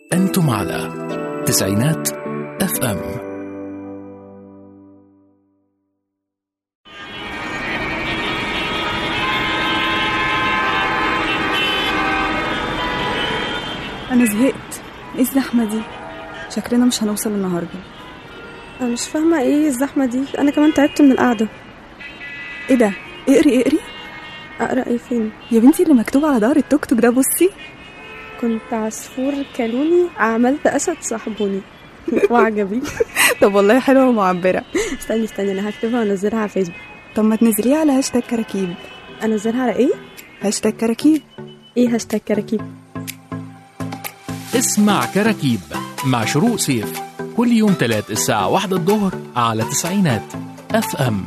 أنتم على تسعينات اف ام أنا زهقت إيه الزحمة دي شكلنا مش هنوصل النهاردة انا مش فاهمه ايه الزحمه دي انا كمان تعبت من القعده إيه ده اقري اقري اقرا ايه فين يا بنتي اللي مكتوب على ظهر التوك توك ده بصي كنت عصفور كلوني عملت اسد صاحبوني وعجبي طب والله حلوة ومعبرة استني استني انا هكتبها وانزلها على فيسبوك طب ما تنزليها على هاشتاج كراكيب انزلها على ايه هاشتاج كراكيب ايه هاشتاج كراكيب اسمع كراكيب مع شروق سيف كل يوم تلات الساعة واحدة الظهر على تسعينات اف ام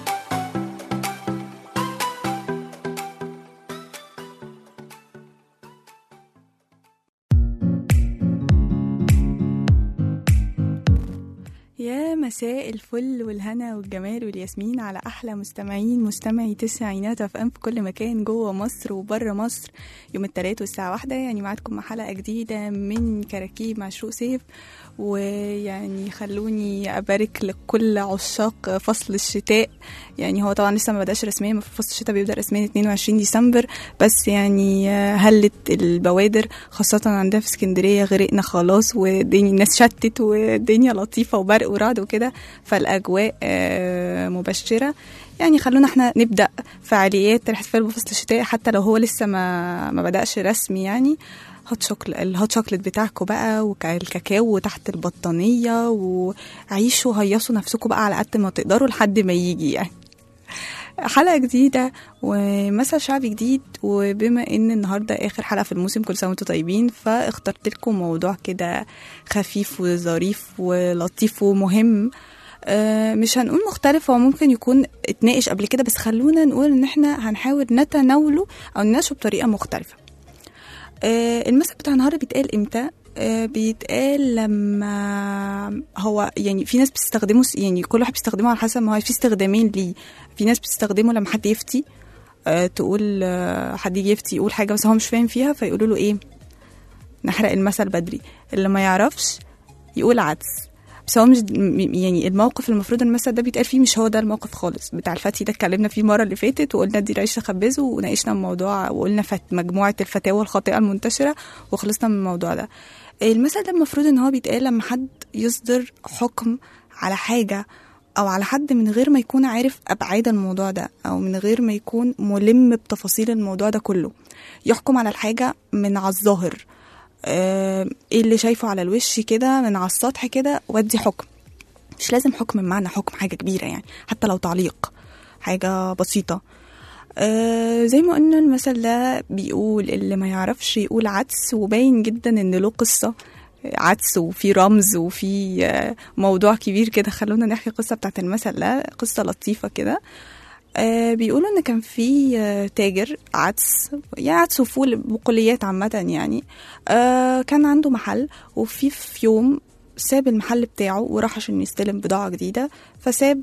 يا مساء الفل والهنا والجمال والياسمين على احلى مستمعين مستمعي تسعينات اف ام في كل مكان جوه مصر وبره مصر يوم التلات والساعه واحدة يعني معاكم مع حلقه جديده من كراكيب مع شروق سيف ويعني خلوني ابارك لكل عشاق فصل الشتاء يعني هو طبعا لسه ما بداش رسميا المفروض فصل الشتاء بيبدا رسميا 22 ديسمبر بس يعني هلت البوادر خاصه عندنا في اسكندريه غرقنا خلاص والدنيا الناس شتت والدنيا لطيفه وبرق ورعد وكده فالاجواء آه، مبشره يعني خلونا احنا نبدا فعاليات الاحتفال بفصل الشتاء حتى لو هو لسه ما ما بداش رسمي يعني هوت شوكليت الهوت شوكليت بتاعكم بقى والكاكاو تحت البطانيه وعيشوا هيصوا نفسكم بقى على قد ما تقدروا لحد ما يجي يعني حلقة جديدة ومثل شعبي جديد وبما ان النهاردة اخر حلقة في الموسم كل سنة وانتم طيبين فاخترت لكم موضوع كده خفيف وظريف ولطيف ومهم آه، مش هنقول مختلف هو ممكن يكون اتناقش قبل كده بس خلونا نقول ان احنا هنحاول نتناوله او نناقشه بطريقة مختلفة آه، المثل بتاع النهارده بيتقال امتى آه، بيتقال لما هو يعني في ناس بتستخدمه س- يعني كل واحد بيستخدمه على حسب ما هو في استخدامين ليه في ناس بتستخدمه لما حد يفتي آه، تقول آه، حد يجي يفتي يقول حاجه بس هو مش فاهم فيها فيقولوا له ايه نحرق المثل بدري اللي ما يعرفش يقول عدس بس هو مش م- يعني الموقف المفروض المثل ده بيتقال فيه مش هو ده الموقف خالص بتاع الفتي ده اتكلمنا فيه المره اللي فاتت وقلنا دي رئيس خبزه وناقشنا الموضوع وقلنا فت مجموعه الفتاوى الخاطئه المنتشره وخلصنا من الموضوع ده المثل ده المفروض ان هو بيتقال لما حد يصدر حكم على حاجه او على حد من غير ما يكون عارف ابعاد الموضوع ده او من غير ما يكون ملم بتفاصيل الموضوع ده كله يحكم على الحاجه من على الظاهر آه، ايه اللي شايفه على الوش كده من على السطح كده ودي حكم مش لازم حكم بمعنى حكم حاجة كبيرة يعني حتى لو تعليق حاجة بسيطة آه زي ما قلنا المثل ده بيقول اللي ما يعرفش يقول عدس وباين جدا ان له قصة عدس وفي رمز وفي آه، موضوع كبير كده خلونا نحكي القصة بتاعت المثل ده قصة لطيفة كده آه بيقولوا ان كان في آه تاجر عدس يعني عدس وفول بقوليات عامة يعني آه كان عنده محل وفي في يوم ساب المحل بتاعه وراح عشان يستلم بضاعة جديدة فساب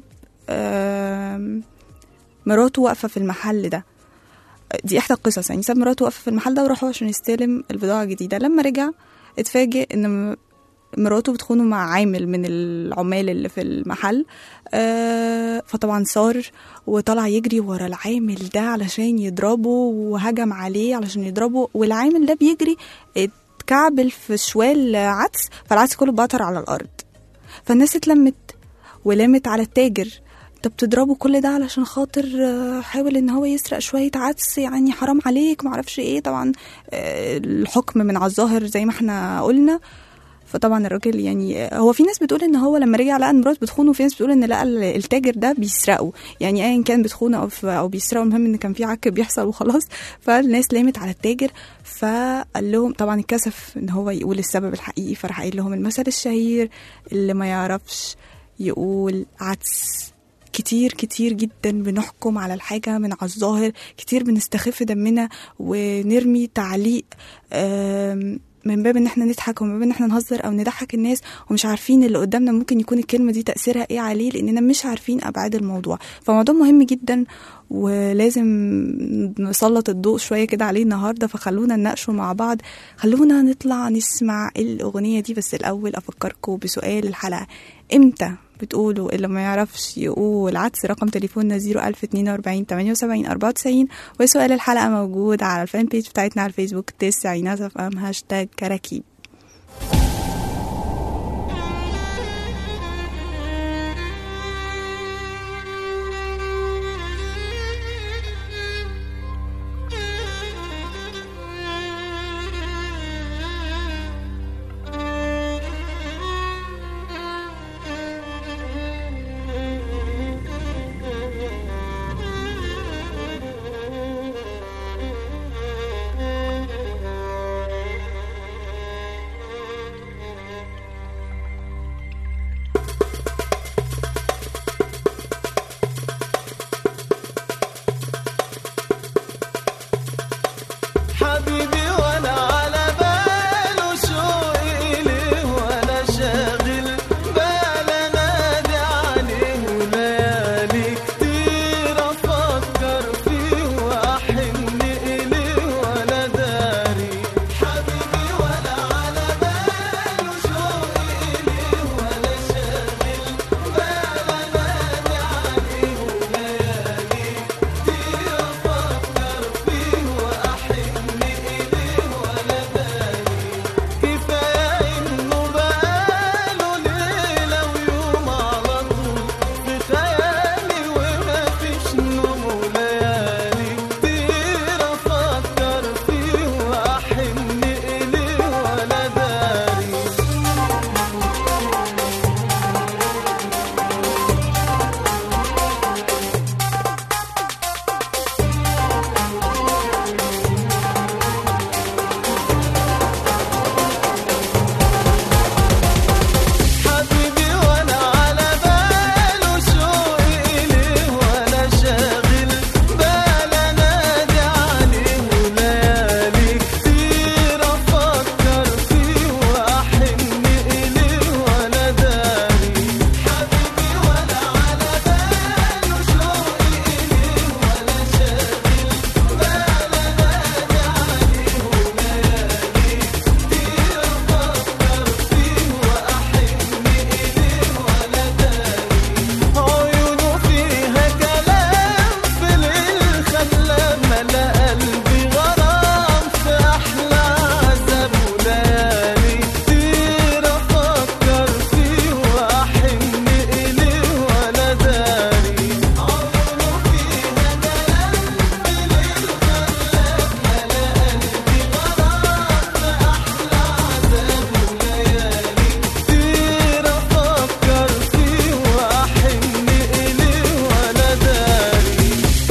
آه مراته واقفة في المحل ده دي احدى القصص يعني ساب مراته واقفة في المحل ده وراح هو عشان يستلم البضاعة الجديدة لما رجع اتفاجئ ان م- مراته بتخونه مع عامل من العمال اللي في المحل آه فطبعا صار وطلع يجري ورا العامل ده علشان يضربه وهجم عليه علشان يضربه والعامل ده بيجري اتكعبل في شوال عدس فالعدس كله بطر على الارض فالناس اتلمت ولامت على التاجر انت بتضربه كل ده علشان خاطر آه، حاول ان هو يسرق شويه عدس يعني حرام عليك معرفش ايه طبعا آه، الحكم من على الظاهر زي ما احنا قلنا فطبعا الراجل يعني هو في ناس بتقول ان هو لما رجع لقى ان مراته بتخونه وفي ناس بتقول ان لقى التاجر ده بيسرقه يعني ايا كان بتخونه او او بيسرقه المهم ان كان في عك بيحصل وخلاص فالناس لامت على التاجر فقال لهم طبعا اتكسف ان هو يقول السبب الحقيقي فراح قايل لهم المثل الشهير اللي ما يعرفش يقول عدس كتير كتير جدا بنحكم على الحاجة من على الظاهر كتير بنستخف دمنا ونرمي تعليق آم، من باب ان احنا نضحك ومن باب ان احنا نهزر او نضحك الناس ومش عارفين اللي قدامنا ممكن يكون الكلمه دي تاثيرها ايه عليه لاننا مش عارفين ابعاد الموضوع فموضوع مهم جدا ولازم نسلط الضوء شويه كده عليه النهارده فخلونا نناقشه مع بعض خلونا نطلع نسمع الاغنيه دي بس الاول افكركم بسؤال الحلقه امتى بتقولوا اللي ما يعرفش يقول عكس رقم تليفوننا 01042 78 94 وسؤال الحلقة موجود على الفان بيج بتاعتنا على الفيسبوك تسعينات اف ام هاشتاج كراكيب حبيبي وانا على باله شوقي ليه وانا شاغل بال انادي عليه وليالي كتير افكر فيه واحن اليه وانا داري حبيبي وانا على باله شوقي ليه وانا شاغل بال انادي عليه وليالي كتير افكر فيه واحن اليه وانا داري كفايه انه بقاله ليله ويوم على طول في خيالي وما فيش نوم وليالي كتير افكر فيه واحن اليه وانا داري حبيبي وانا على باله شوقي ليه وانا شاغل بال انادي عليه وليالي كتير افكر فيه واحن اليه وانا داري حبيبي وانا على باله شوقي ليه وانا شاغل بال انادي عليه وليالي كتير افكر فيه واحن اليه وانا داري عيونه فيها كلام في الليل خلى ملا قلبي غرام في احلى عذاب وليالي كتير افكر فيه واحن اليه وانا داري عيونه فيها كلام في الليل خلى ملا قلبي غرام في احلى عذاب وليالي كتير افكر فيه واحن اليه وانا داري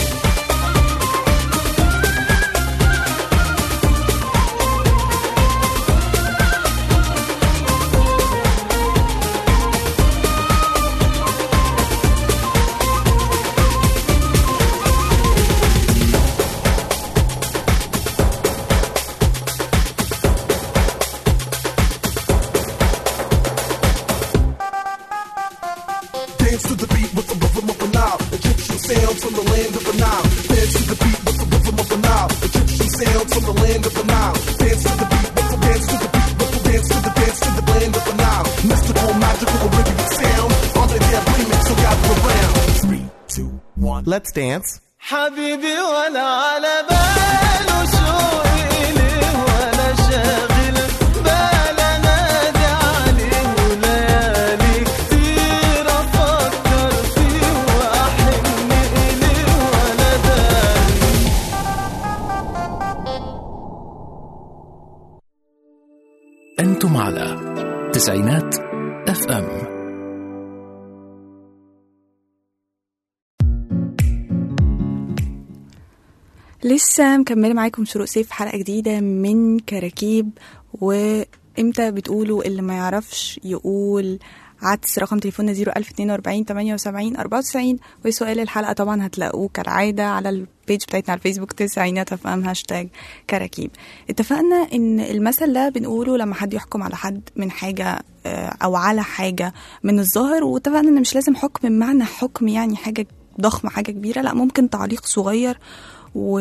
Dance to the beat with the rhythm of the Nile. Egyptian sounds from the land of the Nile. Dance to the beat with the rhythm of the Nile. Egyptian sounds from the land of the Nile. Dance to the beat with the dance to the beat with the dance to the dance to the land of the Nile. Mystical, magical, Arabian sound. Under their remix, so gather around. Three, two, one. Let's dance. حبيبي وانا على باله شوقي ليه وانا شاغل بال انادي عليه وليالي كتير افكر فيه واحن اليه وانا داري أنتم على تسعينات اف ام لسه مكملة معاكم شروق سيف حلقة جديدة من كراكيب وامتى بتقولوا اللي ما يعرفش يقول عدس رقم تليفوننا 01042 78 94 وسؤال الحلقة طبعا هتلاقوه كالعادة على البيج بتاعتنا على الفيسبوك تسعينات اف ام هاشتاج كراكيب اتفقنا ان المثل ده بنقوله لما حد يحكم على حد من حاجة آه، او على حاجة من الظاهر واتفقنا ان مش لازم حكم بمعنى حكم يعني حاجة ضخمة حاجة كبيرة لا ممكن تعليق صغير و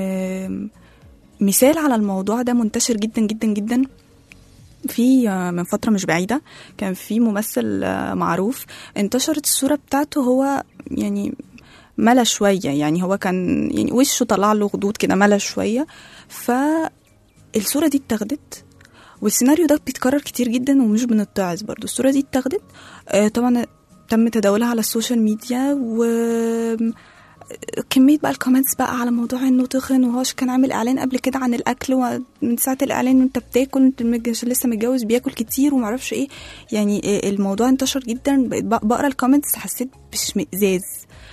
مثال على الموضوع ده منتشر جدا جدا جدا في آه، من فترة مش بعيدة كان في ممثل آه، معروف انتشرت الصورة بتاعته هو يعني ملا شوية يعني هو كان يعني وشه طلع له خدود كده ملا شوية فالصورة دي اتاخدت والسيناريو ده بيتكرر كتير جدا ومش بنتعظ برضو الصورة دي اتاخدت آه، طبعا تم تداولها على السوشيال ميديا و كمية بقى الكومنتس بقى على موضوع انه تخن وهوش كان عامل اعلان قبل كده عن الاكل ومن ساعة الاعلان انت بتاكل انت مج- لسه متجوز بياكل كتير ومعرفش ايه يعني إيه الموضوع انتشر جدا بقيت بق- بقرا الكومنتس حسيت باشمئزاز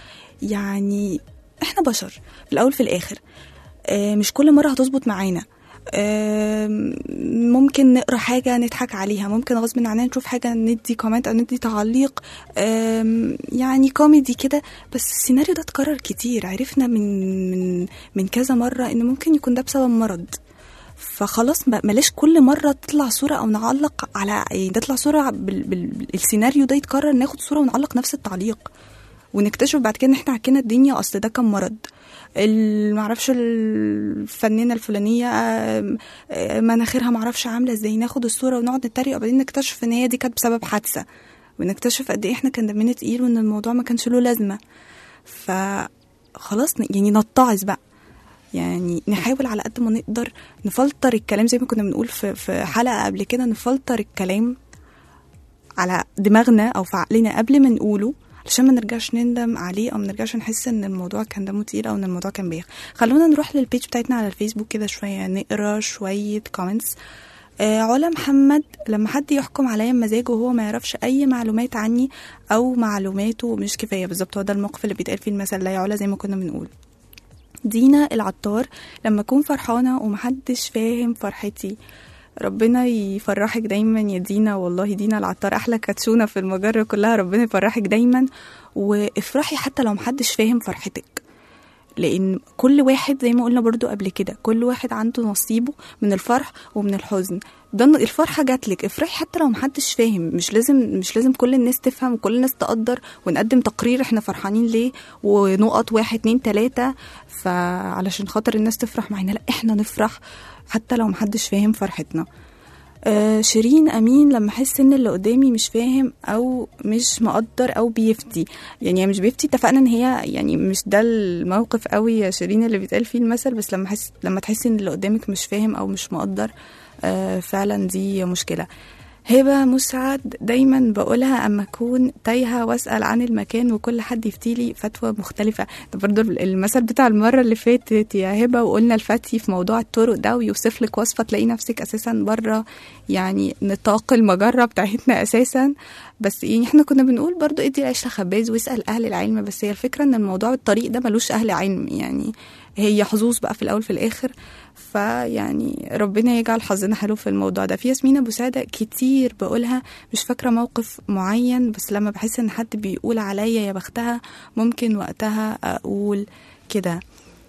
يعني احنا بشر في الاول في الاخر آه، مش كل مرة هتظبط معانا آم، ممكن نقرا حاجة نضحك عليها ممكن غصب عننا نشوف حاجة ندي كومنت أو ندي تعليق آم، يعني كوميدي كده بس السيناريو ده اتكرر كتير عرفنا من من من كذا مرة إن ممكن يكون ده بسبب مرض فخلاص ما- بلاش كل مرة تطلع صورة أو نعلق على يعني تطلع صورة بال... بال... السيناريو ده يتكرر ناخد صورة ونعلق نفس التعليق ونكتشف بعد كده ان احنا حكينا الدنيا اصل ده كان مرض ال- معرفش الفنانه الفلانيه آم، آم، مناخيرها معرفش عامله ازاي ناخد الصوره ونقعد نتريق وبعدين نكتشف ان هي دي كانت بسبب حادثه ونكتشف قد ايه احنا كان دمنا تقيل وان الموضوع ما كانش له لازمه فخلاص ن- يعني نتعظ بقى يعني نحاول على قد ما نقدر نفلتر الكلام زي ما كنا بنقول في في حلقه قبل كده نفلتر الكلام على دماغنا او في عقلنا قبل ما نقوله علشان ما نرجعش نندم عليه او ما نرجعش نحس ان الموضوع كان دمه تقيل او ان الموضوع كان بايخ خلونا نروح للبيج بتاعتنا على الفيسبوك كده شويه نقرا شويه كومنتس آه علا محمد لما حد يحكم عليا بمزاجه وهو ما يعرفش اي معلومات عني او معلوماته مش كفايه بالظبط هو ده الموقف اللي بيتقال فيه المثل لا يا علا زي ما كنا بنقول دينا العطار لما اكون فرحانه ومحدش فاهم فرحتي ربنا يفرحك دايما يا دينا والله دينا العطار احلى كاتشونه في المجره كلها ربنا يفرحك دايما وافرحي حتى لو محدش فاهم فرحتك لان كل واحد زي ما قلنا برضو قبل كده كل واحد عنده نصيبه من الفرح ومن الحزن ده الفرحه جاتلك افرحي حتى لو محدش فاهم مش لازم مش لازم كل الناس تفهم وكل الناس تقدر ونقدم تقرير احنا فرحانين ليه ونقط واحد اتنين تلاته فعلشان خاطر الناس تفرح معانا لا احنا نفرح حتى لو محدش فاهم فرحتنا آه شيرين امين لما احس ان اللي قدامي مش فاهم او مش مقدر او بيفتي يعني هي مش بيفتي اتفقنا ان هي يعني مش ده الموقف قوي يا شيرين اللي بيتقال فيه المثل بس لما احس لما تحسي ان اللي قدامك مش فاهم او مش مقدر آه فعلا دي مشكله هبه مسعد دايما بقولها اما اكون تايهه واسال عن المكان وكل حد يفتيلي فتوى مختلفه ده برضو المثل بتاع المره اللي فاتت يا هبه وقلنا الفتي في موضوع الطرق ده ويوصف لك وصفه تلاقي نفسك اساسا بره يعني نطاق المجره بتاعتنا اساسا بس يعني احنا كنا بنقول برضو ادي العيش لخباز واسال اهل العلم بس هي الفكره ان الموضوع الطريق ده ملوش اهل علم يعني هي حظوظ بقى في الاول في الاخر فيعني ربنا يجعل حظنا حلو في الموضوع ده في ياسمين ابو سعده كتير بقولها مش فاكره موقف معين بس لما بحس ان حد بيقول عليا يا بختها ممكن وقتها اقول كده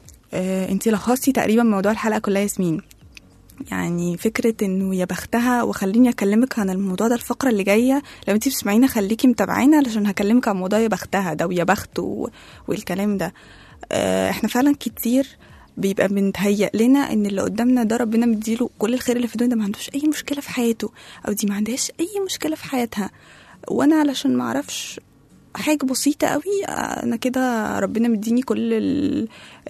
آه انتي لخصتي تقريبا موضوع الحلقه كلها ياسمين يعني فكرة انه يا بختها وخليني اكلمك عن الموضوع ده الفقرة اللي جاية لو انتي بتسمعينا خليكي متابعينا علشان هكلمك عن موضوع يا بختها ده ويا بخت و... والكلام ده آه احنا فعلا كتير بيبقى بنتهيأ لنا ان اللي قدامنا ده ربنا مديله كل الخير اللي في الدنيا ده ما عندوش اي مشكله في حياته او دي ما عندهاش اي مشكله في حياتها وانا علشان ما اعرفش حاجه بسيطه قوي انا كده ربنا مديني كل ال-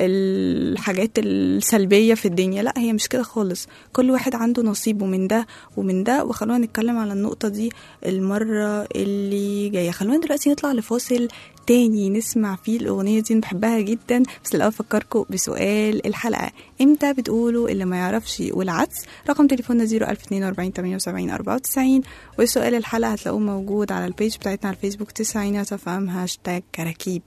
الحاجات السلبيه في الدنيا لا هي مش كده خالص كل واحد عنده نصيبه من ده ومن ده وخلونا نتكلم على النقطه دي المره اللي جايه خلونا دلوقتي نطلع لفاصل تاني نسمع فيه الأغنية دي أنا بحبها جدا بس الأول أفكركم بسؤال الحلقة إمتى بتقولوا اللي ما يعرفش يقول عدس رقم تليفوننا 01042 78 94 وسؤال الحلقة هتلاقوه موجود على البيج بتاعتنا على الفيسبوك تسعينات فام هاشتاج كراكيب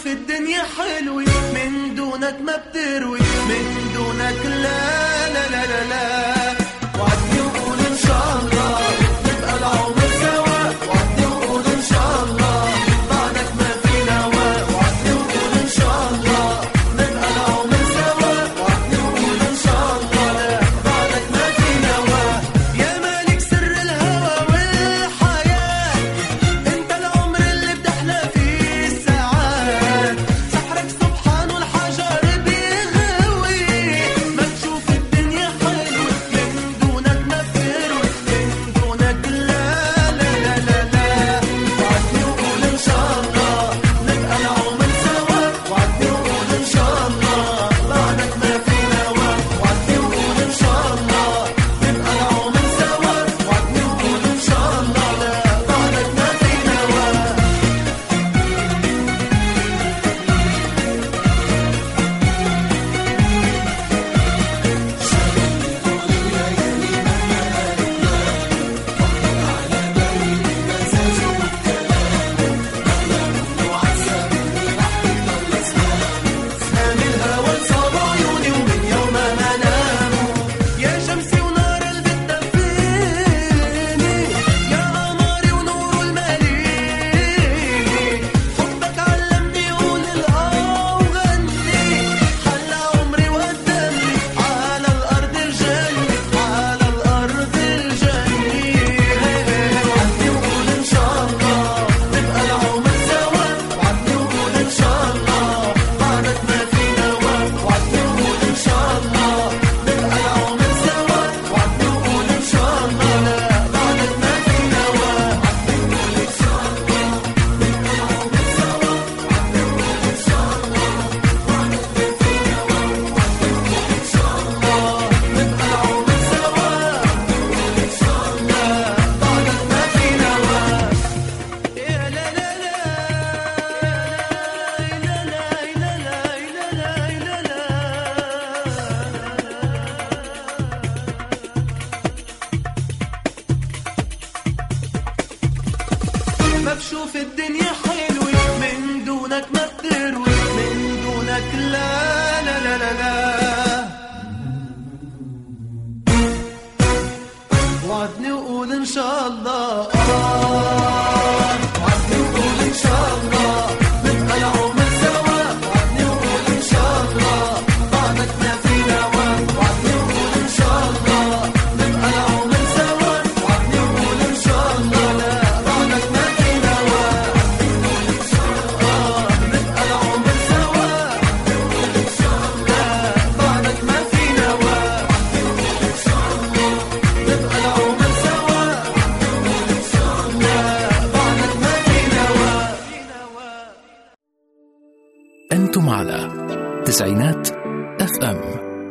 الدنيا حلوة من دونك ما بتروي من دونك لا لا لا لا لا وعدني وقول ان شاء الله نبقى العمر سوا وعدني وقول ان شاء الله بعدك ما في نوى وعدني وقول ان شاء الله نبقى العمر سوا وعدني وقول ان شاء الله لا بعدك ما في نوى يا مالك سر الهوى والحياة انت العمر اللي بتحلى فيه الساعات سحرك سبحان والحجر بيغوي ما تشوف الدنيا حلوة من دونك ما بتروي من دونك لا لا لا لا لا وعدني وقول ان شاء الله نبقى العمر سوا وعدني وقول ان شاء الله بعدك ما في نوى وعدني وقول ان شاء الله نبقى العمر سوا وعدني وقول ان شاء الله لا بعدك ما في نوى سامي الهوى صاب عيوني ومن يوم ما ناموا يا شمسي ونار اللي بتدفيني يا قمري ونور الماليني حبك علمني قول الاه وغني حلى عمري وقدمني على الارض الجنة على الارض الجنة وعدني وقول ان شاء الله نبقى العمر سوا وعدني وقول ان شاء الله بعدك ما في نوى وعدني وقول ان شاء الله نبقى العمر سوا وعدني وقول ان شاء الله لا بعدك ما في نوى بعدك ما في نوى يا لا لا لا لا لا لا لا لا لا ما بشوف الدنيا حلوة من دونك ما بتروي من دونك لا لا لا لا لا وعدني وقول ان شاء الله آه وعدني وقول ان شاء الله نبقى العمر سوا وعدني وقول ان شاء الله بعدك ما في نوى وعدني وقول ان شاء الله نبقى العمر سوا وعدني وقول ان شاء الله لا بعدك ما في نوى آه نبقى العمر سوا لا بعدك ما في نوى نبقى العمر سوا لا بعدك ما في نوى أنتم على تسعينات اف ام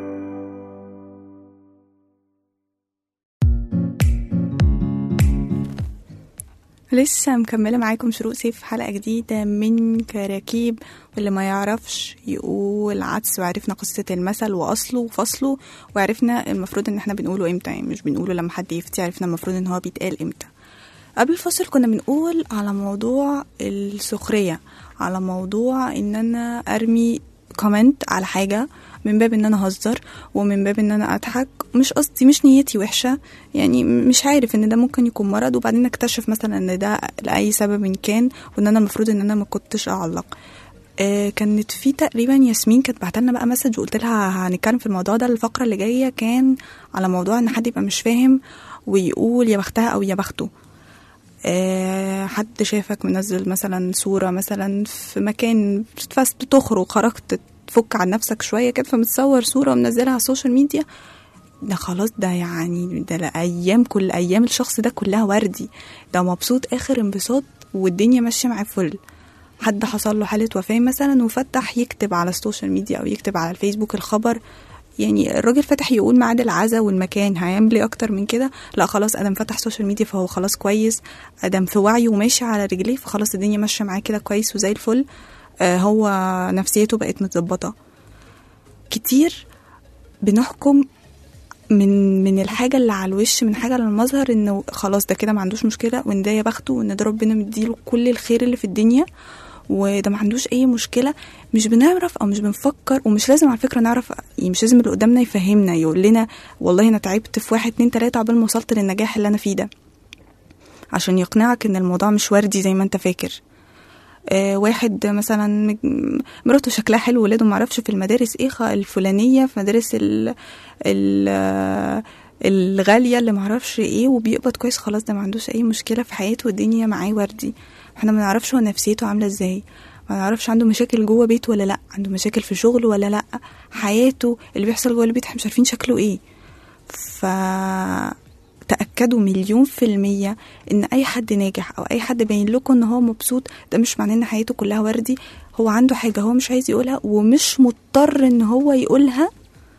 لسه مكملة معاكم شروق سيف في حلقة جديدة من كراكيب واللي ما يعرفش يقول عدس وعرفنا قصة المثل وأصله وفصله وعرفنا المفروض إن احنا بنقوله إمتى يعني مش بنقوله لما حد يفتي عرفنا المفروض إن هو بيتقال إمتى قبل الفصل كنا بنقول على موضوع السخرية على موضوع إن أنا أرمي كومنت على حاجة من باب ان انا اهزر ومن باب ان انا اضحك مش قصدي مش نيتي وحشه يعني مش عارف ان ده ممكن يكون مرض وبعدين اكتشف مثلا ان ده لاي سبب إن كان وان انا المفروض ان انا ما كنتش اعلق آه كانت في تقريبا ياسمين كانت بعت لنا بقى مسج وقلت لها هنتكلم في الموضوع ده الفقره اللي جايه كان على موضوع ان حد يبقى مش فاهم ويقول يا بختها او يا بخته آه، حد شافك منزل مثلا صورة مثلا في مكان بتفس تخرج خرجت تفك عن نفسك شوية كده فمتصور صورة ومنزلها على السوشيال ميديا ده خلاص ده يعني ده الأيام كل أيام الشخص ده كلها وردي ده مبسوط آخر انبساط والدنيا ماشية معاه فل حد حصل له حالة وفاة مثلا وفتح يكتب على السوشيال ميديا أو يكتب على الفيسبوك الخبر يعني الراجل فتح يقول ميعاد العزا والمكان هيعمل ايه اكتر من كده لا خلاص ادم فتح سوشيال ميديا فهو خلاص كويس ادم في وعيه وماشي على رجليه فخلاص الدنيا ماشيه معاه كده كويس وزي الفل آه هو نفسيته بقت متظبطه كتير بنحكم من من الحاجه اللي على الوش من حاجه على المظهر انه خلاص ده كده ما عندوش مشكله وان ده يا بخته وان ده ربنا مديله كل الخير اللي في الدنيا وده ما عندوش اي مشكله مش بنعرف او مش بنفكر ومش لازم على فكره نعرف يعني مش لازم اللي قدامنا يفهمنا يقول لنا والله انا تعبت في واحد اتنين تلاته عقبال ما وصلت للنجاح اللي انا فيه ده عشان يقنعك ان الموضوع مش وردي زي ما انت فاكر آه واحد مثلا مج- مراته شكلها حلو ولاده معرفش في المدارس ايه خ- الفلانيه في مدارس ال ال آه، الغاليه اللي معرفش ايه وبيقبض كويس خلاص ده ما عندوش اي مشكله في حياته والدنيا معاه وردي احنا ما نعرفش هو نفسيته عامله ازاي ما نعرفش عنده مشاكل جوه بيته ولا لا عنده مشاكل في شغله ولا لا حياته اللي بيحصل جوه البيت احنا مش عارفين شكله ايه ف تأكدوا مليون في المية إن أي حد ناجح أو أي حد باين لكم إن هو مبسوط ده مش معناه إن حياته كلها وردي هو عنده حاجة هو مش عايز يقولها ومش مضطر إن هو يقولها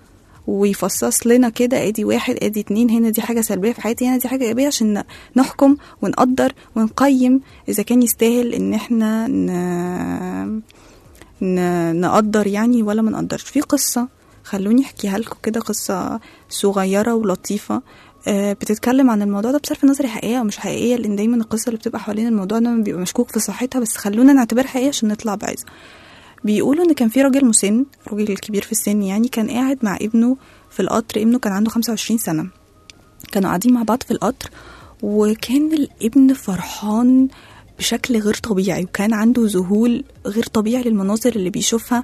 ويفصص لنا كده ادي واحد ادي اتنين هنا دي حاجة سلبية في حياتي هنا دي حاجة ايجابية عشان نحكم ونقدر ونقيم اذا كان يستاهل ان احنا ن... ن... نقدر يعني ولا ما نقدرش في قصة خلوني احكيها لكم كده قصة صغيرة ولطيفة آه، بتتكلم عن الموضوع ده بصرف النظر هي حقيقية او مش حقيقية لان دايما القصة اللي بتبقى حوالين الموضوع ده بيبقى مشكوك في صحتها بس خلونا نعتبرها حقيقية عشان نطلع بعزة بيقولوا ان كان في راجل مسن راجل كبير في السن يعني كان قاعد مع ابنه في القطر ابنه كان عنده 25 سنة كانوا قاعدين مع بعض في القطر وكان الابن فرحان بشكل غير طبيعي وكان عنده ذهول غير طبيعي للمناظر اللي بيشوفها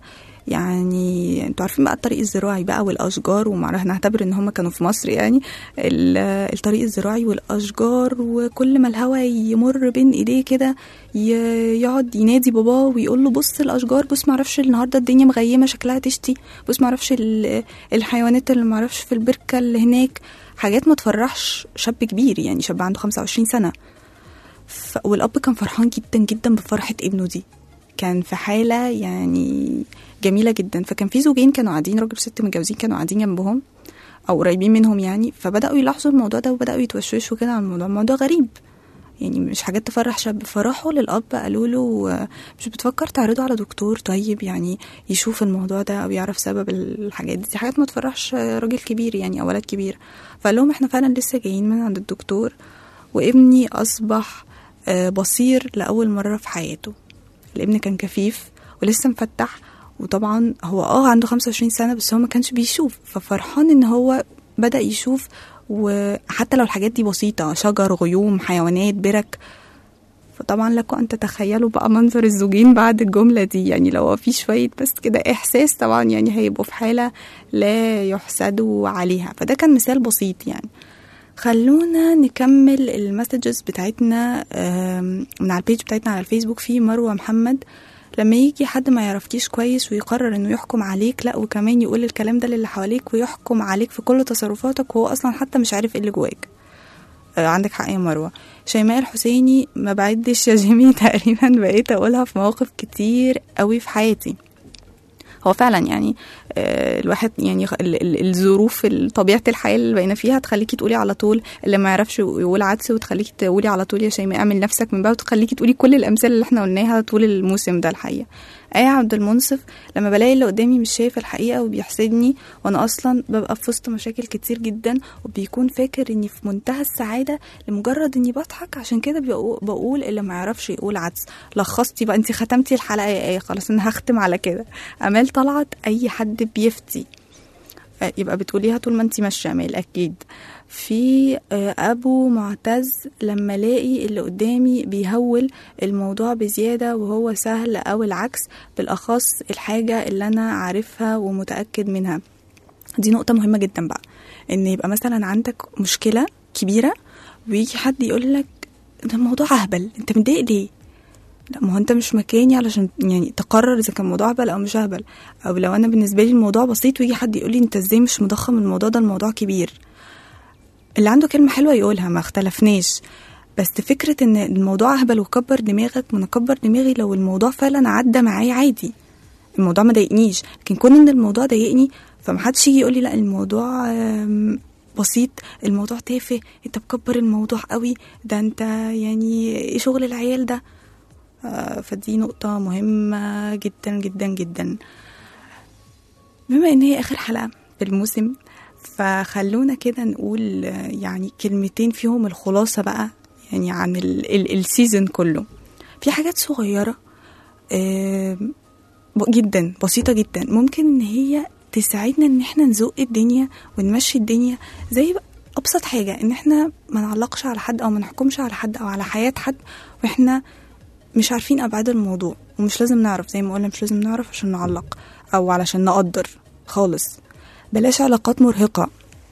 يعني انتوا عارفين بقى الطريق الزراعي بقى والاشجار ومعرفة هنعتبر ان هم كانوا في مصر يعني ال- الطريق الزراعي والاشجار وكل ما الهواء يمر بين ايديه كده ي- يقعد ينادي باباه ويقول له بص الاشجار بص معرفش النهارده الدنيا مغيمه شكلها تشتي بص معرفش ال- الحيوانات اللي معرفش في البركه اللي هناك حاجات ما تفرحش شاب كبير يعني شاب عنده 25 سنه ف... والاب كان فرحان جدا جدا بفرحه ابنه دي كان في حاله يعني جميله جدا فكان في زوجين كانوا قاعدين راجل وست متجوزين كانوا قاعدين جنبهم او قريبين منهم يعني فبداوا يلاحظوا الموضوع ده وبداوا يتوشوشوا كده على الموضوع الموضوع غريب يعني مش حاجات تفرح شاب فراحوا للاب قالوا له آه، مش بتفكر تعرضه على دكتور طيب يعني يشوف الموضوع ده او يعرف سبب الحاجات دي دي حاجات ما تفرحش آه، راجل كبير يعني او ولد كبير فقال لهم احنا فعلا لسه جايين من عند الدكتور وابني اصبح آه، بصير لاول مره في حياته الابن كان كفيف ولسه مفتح وطبعا هو اه عنده 25 سنه بس هو ما كانش بيشوف ففرحان ان هو بدا يشوف وحتى لو الحاجات دي بسيطه شجر غيوم حيوانات برك فطبعا لكم ان تتخيلوا بقى منظر الزوجين بعد الجمله دي يعني لو هو في شويه بس كده احساس طبعا يعني هيبقوا في حاله لا يحسدوا عليها فده كان مثال بسيط يعني خلونا نكمل المسجز بتاعتنا آم، من على البيج بتاعتنا على الفيسبوك في مروه محمد لما يجي حد ما يعرفكيش كويس ويقرر انه يحكم عليك لا وكمان يقول الكلام ده للي حواليك ويحكم عليك في كل تصرفاتك وهو اصلا حتى مش عارف ايه اللي جواك آه، عندك حق يا مروه شيماء الحسيني ما بعدش يا جيمي تقريبا بقيت اقولها في مواقف كتير قوي في حياتي هو فعلا يعني آه، الواحد يعني خ- ال- ال- الظروف ال- طبيعه الحياه اللي بقينا فيها تخليكي تقولي على طول اللي ما يعرفش يقول عدس وتخليكي تقولي على طول يا شيماء اعمل نفسك من بقى وتخليكي تقولي كل الامثله اللي احنا قلناها طول الموسم ده الحقيقه ايه عبد المنصف لما بلاقي اللي قدامي مش شايف الحقيقه وبيحسدني وانا اصلا ببقى في وسط مشاكل كتير جدا وبيكون فاكر اني في منتهى السعاده لمجرد اني بضحك عشان كده بقو- بقول اللي ما يعرفش يقول عدس لخصتي بقى انت ختمتي الحلقه يا ايه خلاص انا هختم على كده امال طلعت اي حد بيفتي آه، يبقى بتقوليها طول ما انت ماشيه امال اكيد في آه، ابو معتز لما الاقي اللي قدامي بيهول الموضوع بزياده وهو سهل او العكس بالاخص الحاجه اللي انا عارفها ومتاكد منها دي نقطه مهمه جدا بقى ان يبقى مثلا عندك مشكله كبيره ويجي حد يقول لك ده الموضوع اهبل انت متضايق ليه لا ما هو انت مش مكاني علشان يعني تقرر اذا كان الموضوع اهبل او مش اهبل او لو انا بالنسبه لي الموضوع بسيط ويجي حد يقول لي انت ازاي مش مضخم الموضوع ده الموضوع كبير اللي عنده كلمه حلوه يقولها ما اختلفناش بس فكره ان الموضوع اهبل وكبر دماغك ما انا اكبر دماغي لو الموضوع فعلا عدى معايا عادي الموضوع ما ضايقنيش لكن كون ان الموضوع ضايقني فمحدش يجي يقول لي لا الموضوع آم، بسيط الموضوع تافه انت مكبر الموضوع قوي ده انت يعني ايه شغل العيال ده آه، فدي نقطة مهمة جدا جدا جدا بما ان هي اخر حلقة في الموسم فخلونا كده نقول آه، يعني كلمتين فيهم الخلاصة بقى يعني عن ال- ال- السيزون كله في حاجات صغيرة آه، ب- جدا بسيطة جدا ممكن ان هي تساعدنا ان احنا نزق الدنيا ونمشي الدنيا زي ب- ابسط حاجة ان احنا ما نعلقش على حد او ما نحكمش على حد او على حياة حد واحنا مش عارفين ابعاد الموضوع ومش لازم نعرف زي ما قلنا مش لازم نعرف عشان نعلق او علشان نقدر خالص بلاش علاقات مرهقة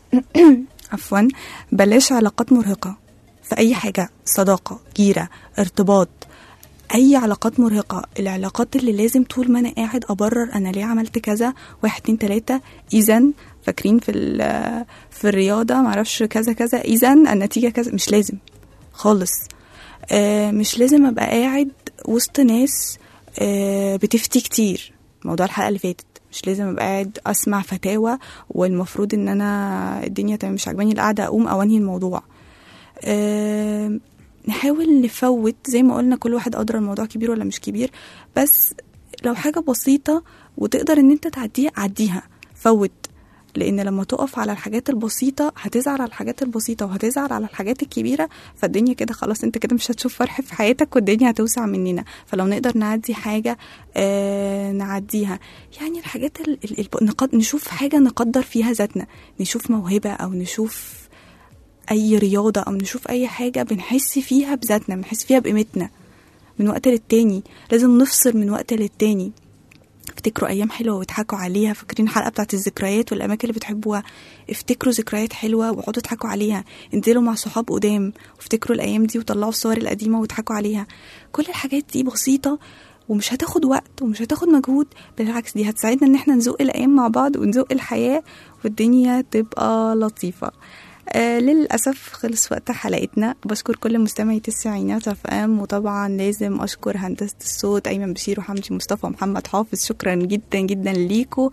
عفوا بلاش علاقات مرهقة في أي حاجة صداقة جيرة ارتباط أي علاقات مرهقة العلاقات اللي لازم طول ما أنا قاعد أبرر أنا ليه عملت كذا واحد اتنين تلاتة إذا فاكرين في ال- في الرياضة معرفش كذا كذا إذا النتيجة كذا مش لازم خالص آه مش لازم أبقى قاعد وسط ناس آه بتفتي كتير موضوع الحلقة اللي فاتت مش لازم ابقى قاعد اسمع فتاوى والمفروض ان انا الدنيا تمام مش عاجباني القعده اقوم او انهي الموضوع آه نحاول نفوت زي ما قلنا كل واحد ادرى الموضوع كبير ولا مش كبير بس لو حاجه بسيطه وتقدر ان انت تعديها عديها فوت لان لما تقف على الحاجات البسيطه هتزعل على الحاجات البسيطه وهتزعل على الحاجات الكبيره فالدنيا كده خلاص انت كده مش هتشوف فرح في حياتك والدنيا هتوسع مننا فلو نقدر نعدي حاجه آه نعديها يعني الحاجات ال- ال- ال- نقد نشوف حاجه نقدر فيها ذاتنا نشوف موهبه او نشوف اي رياضه او نشوف اي حاجه بنحس فيها بذاتنا بنحس فيها بقيمتنا من وقت للتاني لازم نفصل من وقت للتاني افتكروا ايام حلوه واضحكوا عليها فاكرين الحلقه بتاعت الذكريات والاماكن اللي بتحبوها افتكروا ذكريات حلوه واقعدوا اضحكوا عليها انزلوا مع صحاب قدام وافتكروا الايام دي وطلعوا الصور القديمه واضحكوا عليها كل الحاجات دي بسيطه ومش هتاخد وقت ومش هتاخد مجهود بالعكس دي هتساعدنا ان احنا نزق الايام مع بعض ونزق الحياه والدنيا تبقى لطيفه آه للأسف خلص وقت حلقتنا بشكر كل مستمعي التسعينات اف ام وطبعا لازم أشكر هندسة الصوت أيمن بشير وحمدي مصطفى ومحمد حافظ شكرا جدا جدا ليكوا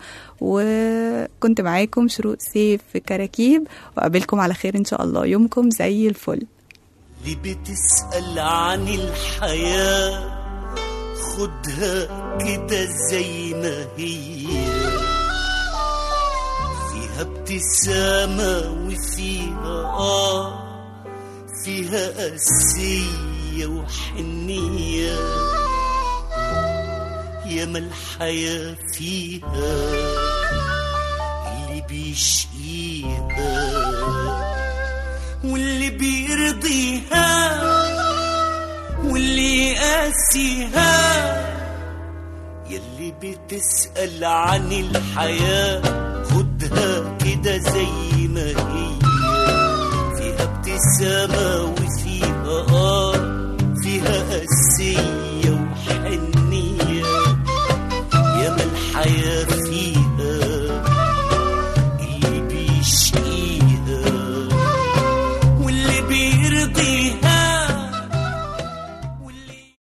وكنت معاكم شروق سيف في كراكيب وأقابلكم على خير إن شاء الله يومكم زي الفل اللي بتسأل عن الحياة خدها كده زي ما هي فيها ابتسامة وفيها آه فيها قاسية وحنية ياما الحياة فيها اللي بيشقيها واللي بيرضيها واللي يقاسيها يلي بتسأل عن الحياة خدها كده زي ما هي فيها ابتسامة